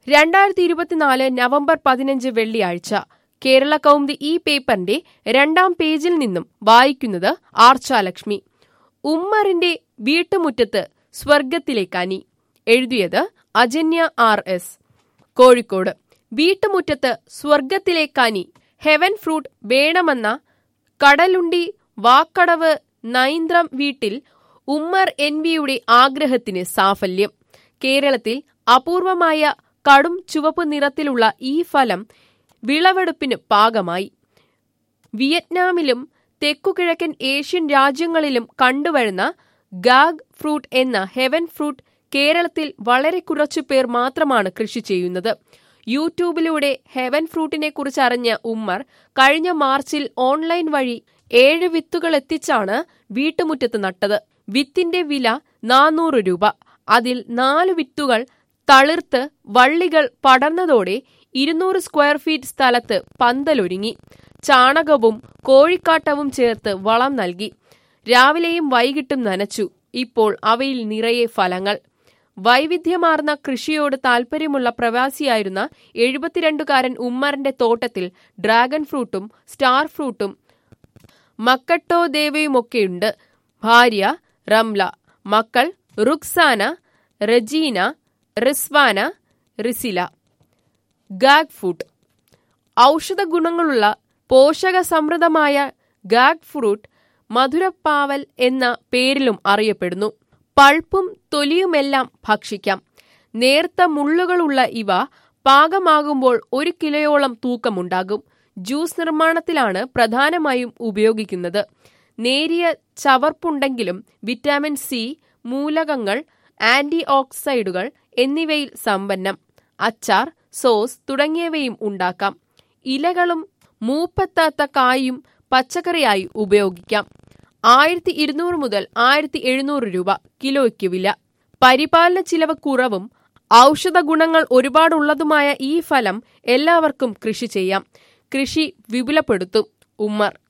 രണ്ടായിരത്തി ഇരുപത്തിനാല് നവംബർ പതിനഞ്ച് വെള്ളിയാഴ്ച കേരള കൗമുദി ഈ പേപ്പറിന്റെ രണ്ടാം പേജിൽ നിന്നും വായിക്കുന്നത് ആർച്ചാലക്ഷ്മി ഉമ്മറിന്റെ വീട്ടുമുറ്റത്ത് സ്വർഗത്തിലേക്കാനി എഴുതിയത് അജന്യ ആർ എസ് കോഴിക്കോട് വീട്ടുമുറ്റത്ത് സ്വർഗത്തിലേക്കാനി ഹെവൻ ഫ്രൂട്ട് വേണമെന്ന കടലുണ്ടി വാക്കടവ് നൈന്ത്രം വീട്ടിൽ ഉമ്മർ എൻ വിയുടെ ആഗ്രഹത്തിന് സാഫല്യം കേരളത്തിൽ അപൂർവമായ കടും ചുവപ്പ് നിറത്തിലുള്ള ഈ ഫലം വിളവെടുപ്പിന് പാകമായി വിയറ്റ്നാമിലും തെക്കുകിഴക്കൻ ഏഷ്യൻ രാജ്യങ്ങളിലും കണ്ടുവരുന്ന ഗാഗ് ഫ്രൂട്ട് എന്ന ഹെവൻ ഫ്രൂട്ട് കേരളത്തിൽ വളരെ കുറച്ചു പേർ മാത്രമാണ് കൃഷി ചെയ്യുന്നത് യൂട്യൂബിലൂടെ ഹെവൻ ഫ്രൂട്ടിനെ കുറിച്ച് അറിഞ്ഞ ഉമ്മർ കഴിഞ്ഞ മാർച്ചിൽ ഓൺലൈൻ വഴി ഏഴ് വിത്തുകൾ എത്തിച്ചാണ് വീട്ടുമുറ്റത്ത് നട്ടത് വിത്തിന്റെ വില നാനൂറ് രൂപ അതിൽ നാല് വിത്തുകൾ തളിർത്ത് വള്ളികൾ പടർന്നതോടെ ഇരുന്നൂറ് സ്ക്വയർ ഫീറ്റ് സ്ഥലത്ത് പന്തലൊരുങ്ങി ചാണകവും കോഴിക്കാട്ടവും ചേർത്ത് വളം നൽകി രാവിലെയും വൈകിട്ടും നനച്ചു ഇപ്പോൾ അവയിൽ നിറയെ ഫലങ്ങൾ വൈവിധ്യമാർന്ന കൃഷിയോട് താൽപ്പര്യമുള്ള പ്രവാസിയായിരുന്ന എഴുപത്തിരണ്ടുകാരൻ ഉമ്മറിന്റെ തോട്ടത്തിൽ ഡ്രാഗൺ ഫ്രൂട്ടും സ്റ്റാർ ഫ്രൂട്ടും മക്കട്ടോ ദേവയുമൊക്കെയുണ്ട് ഭാര്യ റംല മക്കൾ റുക്സാന റജീന റിസ്വാന റിസില ഗാഗ് ഫ്രൂട്ട് ഔഷധ ഗുണങ്ങളുള്ള പോഷക സമൃദ്ധമായ ഗാഗ് ഫ്രൂട്ട് മധുരപ്പാവൽ എന്ന പേരിലും അറിയപ്പെടുന്നു പൾപ്പും തൊലിയുമെല്ലാം ഭക്ഷിക്കാം നേർത്ത മുള്ളുകളുള്ള ഇവ പാകമാകുമ്പോൾ ഒരു കിലോയോളം തൂക്കമുണ്ടാകും ജ്യൂസ് നിർമ്മാണത്തിലാണ് പ്രധാനമായും ഉപയോഗിക്കുന്നത് നേരിയ ചവർപ്പുണ്ടെങ്കിലും വിറ്റാമിൻ സി മൂലകങ്ങൾ ആന്റി ഓക്സൈഡുകൾ എന്നിവയിൽ സമ്പന്നം അച്ചാർ സോസ് തുടങ്ങിയവയും ഉണ്ടാക്കാം ഇലകളും മൂപ്പെത്താത്ത കായും പച്ചക്കറിയായി ഉപയോഗിക്കാം ആയിരത്തി ഇരുന്നൂറ് മുതൽ ആയിരത്തി എഴുന്നൂറ് രൂപ കിലോയ്ക്ക് വില പരിപാലന ചിലവ് കുറവും ഔഷധ ഗുണങ്ങൾ ഒരുപാടുള്ളതുമായ ഈ ഫലം എല്ലാവർക്കും കൃഷി ചെയ്യാം കൃഷി വിപുലപ്പെടുത്തും ഉമ്മർ